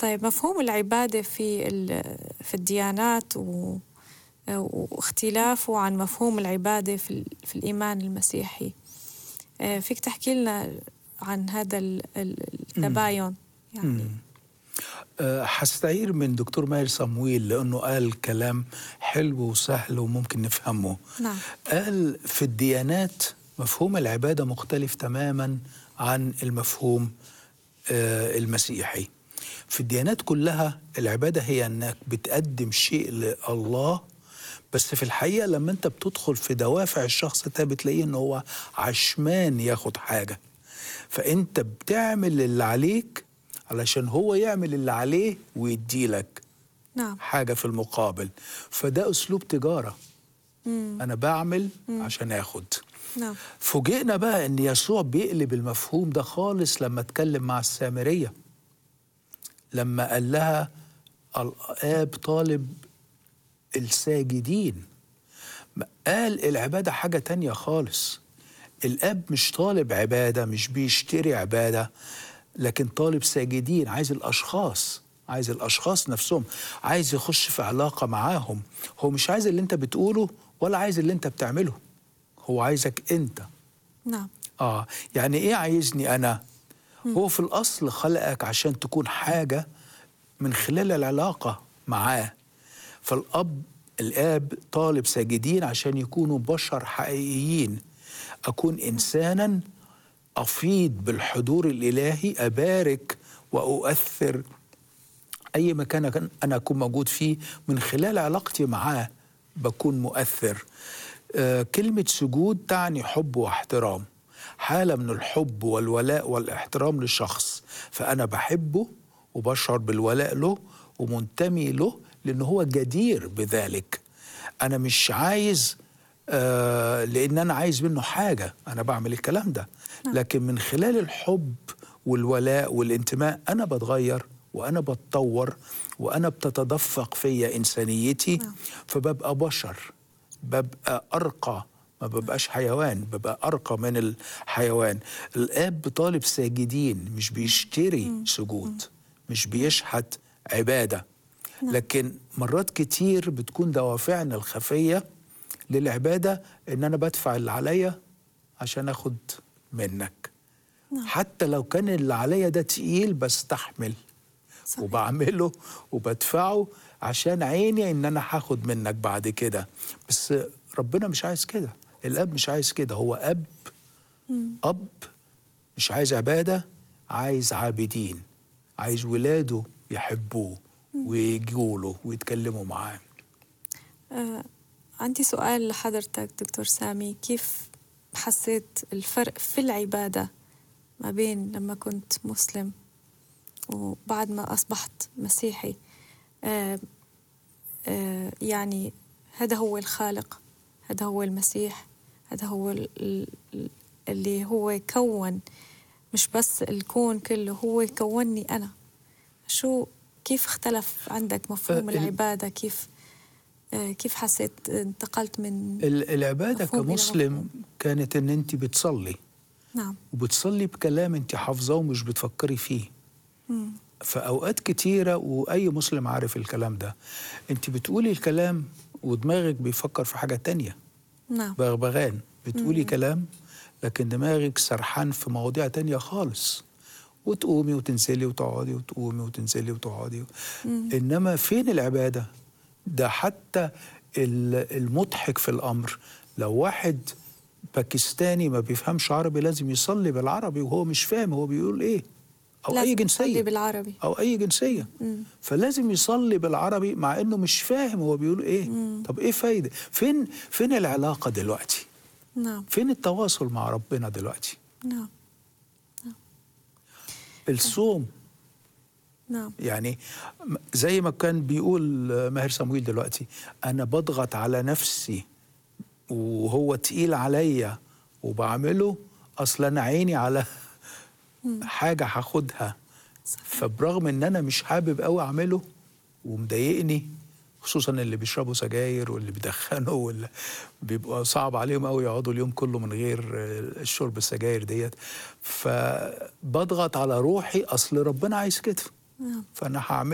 طيب مفهوم العبادة في في الديانات و واختلافه عن مفهوم العبادة في, في الإيمان المسيحي آه، فيك تحكي لنا عن هذا التباين يعني آه، حستعير من دكتور ماهر صمويل لأنه قال كلام حلو وسهل وممكن نفهمه نعم. قال في الديانات مفهوم العبادة مختلف تماما عن المفهوم آه، المسيحي في الديانات كلها العبادة هي أنك بتقدم شيء لله بس في الحقيقة لما أنت بتدخل في دوافع الشخص ده بتلاقيه أنه هو عشمان ياخد حاجة فأنت بتعمل اللي عليك علشان هو يعمل اللي عليه ويديلك نعم. حاجة في المقابل فده أسلوب تجارة مم. أنا بعمل مم. عشان آخد نعم. فوجئنا بقى أن يسوع بيقلب المفهوم ده خالص لما اتكلم مع السامرية لما قال لها الآب طالب الساجدين قال العبادة حاجة تانية خالص الأب مش طالب عبادة مش بيشتري عبادة لكن طالب ساجدين عايز الأشخاص عايز الأشخاص نفسهم عايز يخش في علاقة معاهم هو مش عايز اللي انت بتقوله ولا عايز اللي انت بتعمله هو عايزك انت نعم آه يعني إيه عايزني أنا هو في الأصل خلقك عشان تكون حاجة من خلال العلاقة معاه فالأب الآب طالب ساجدين عشان يكونوا بشر حقيقيين أكون إنسانا أفيض بالحضور الإلهي أبارك وأؤثر أي مكان أنا أكون موجود فيه من خلال علاقتي معاه بكون مؤثر آه كلمة سجود تعني حب واحترام حالة من الحب والولاء والاحترام للشخص فأنا بحبه وبشعر بالولاء له ومنتمي له لأن هو جدير بذلك أنا مش عايز آه لأن أنا عايز منه حاجة أنا بعمل الكلام ده نعم. لكن من خلال الحب والولاء والانتماء أنا بتغير وأنا بتطور وأنا بتتدفق فيا إنسانيتي نعم. فببقى بشر ببقى أرقى ما ببقاش حيوان ببقى أرقى من الحيوان الآب طالب ساجدين مش بيشتري سجود مش بيشحت عبادة نعم. لكن مرات كتير بتكون دوافعنا الخفية للعبادة إن أنا بدفع اللي عليا عشان أخد منك نعم. حتى لو كان اللي عليا ده تقيل بستحمل صحيح. وبعمله وبدفعه عشان عيني ان انا هاخد منك بعد كده بس ربنا مش عايز كده الاب مش عايز كده هو اب مم. اب مش عايز عباده عايز عابدين عايز ولاده يحبوه ويجوا له ويتكلموا معاه آه عندي سؤال لحضرتك دكتور سامي كيف حسيت الفرق في العبادة ما بين لما كنت مسلم وبعد ما أصبحت مسيحي آه آه يعني هذا هو الخالق هذا هو المسيح هذا هو اللي هو كون مش بس الكون كله هو كونني أنا شو كيف اختلف عندك مفهوم العبادة كيف كيف حسيت انتقلت من العبادة كمسلم كانت ان انت بتصلي نعم وبتصلي بكلام انت حافظاه ومش بتفكري فيه مم. فأوقات كتيرة وأي مسلم عارف الكلام ده أنت بتقولي الكلام ودماغك بيفكر في حاجة تانية نعم بغبغان بتقولي مم. كلام لكن دماغك سرحان في مواضيع تانية خالص وتقومي وتنزلي وتقعدي وتقومي وتنزلي وتقعدي مم. انما فين العباده ده حتى المضحك في الامر لو واحد باكستاني ما بيفهمش عربي لازم يصلي بالعربي وهو مش فاهم هو بيقول ايه او اي جنسيه يصلي بالعربي او اي جنسيه مم. فلازم يصلي بالعربي مع انه مش فاهم هو بيقول ايه مم. طب ايه فايده فين فين العلاقه دلوقتي نعم فين التواصل مع ربنا دلوقتي نعم الصوم نعم يعني زي ما كان بيقول ماهر صمويل دلوقتي انا بضغط على نفسي وهو تقيل عليا وبعمله اصل انا عيني على حاجه هاخدها فبرغم ان انا مش حابب قوي اعمله ومضايقني خصوصا اللي بيشربوا سجاير واللي بيدخنوا واللي بيبقى صعب عليهم قوي يقعدوا اليوم كله من غير الشرب السجاير ديت فبضغط على روحي اصل ربنا عايز كده نعم فانا هعمل